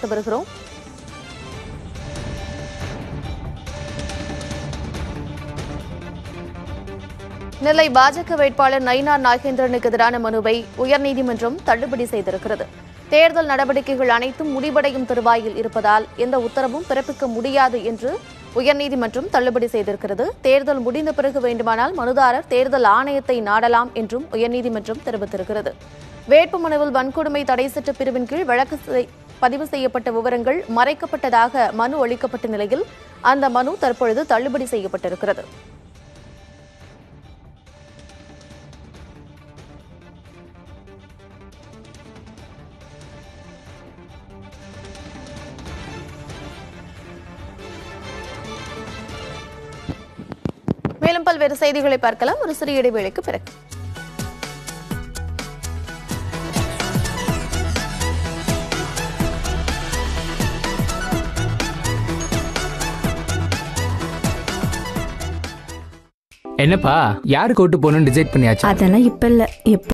பார்த்து வருகிறோம் நெல்லை பாஜக வேட்பாளர் நயினார் நாகேந்திரனுக்கு எதிரான மனுவை உயர்நீதிமன்றம் தள்ளுபடி செய்திருக்கிறது தேர்தல் நடவடிக்கைகள் அனைத்தும் முடிவடையும் தருவாயில் இருப்பதால் எந்த உத்தரவும் பிறப்பிக்க முடியாது என்று உயர்நீதிமன்றம் தள்ளுபடி செய்திருக்கிறது தேர்தல் முடிந்த பிறகு வேண்டுமானால் மனுதாரர் தேர்தல் ஆணையத்தை நாடலாம் என்றும் உயர்நீதிமன்றம் தெரிவித்திருக்கிறது வேட்புமனுவில் வன்கொடுமை தடை சட்ட பிரிவின் கீழ் வழக்கு செய்- பதிவு செய்யப்பட்ட விவரங்கள் மறைக்கப்பட்டதாக மனு அளிக்கப்பட்ட நிலையில் அந்த மனு தற்பொழுது தள்ளுபடி செய்யப்பட்டிருக்கிறது மேலும் பல்வேறு செய்திகளை பார்க்கலாம் ஒரு சிறிய இடைவேளைக்கு பிறகு என்னப்பா யாருக்கு ஓட்டு போகணும்னு டிசைட் பண்ணியாச்சு அதெல்லாம் இப்ப இல்ல எப்போ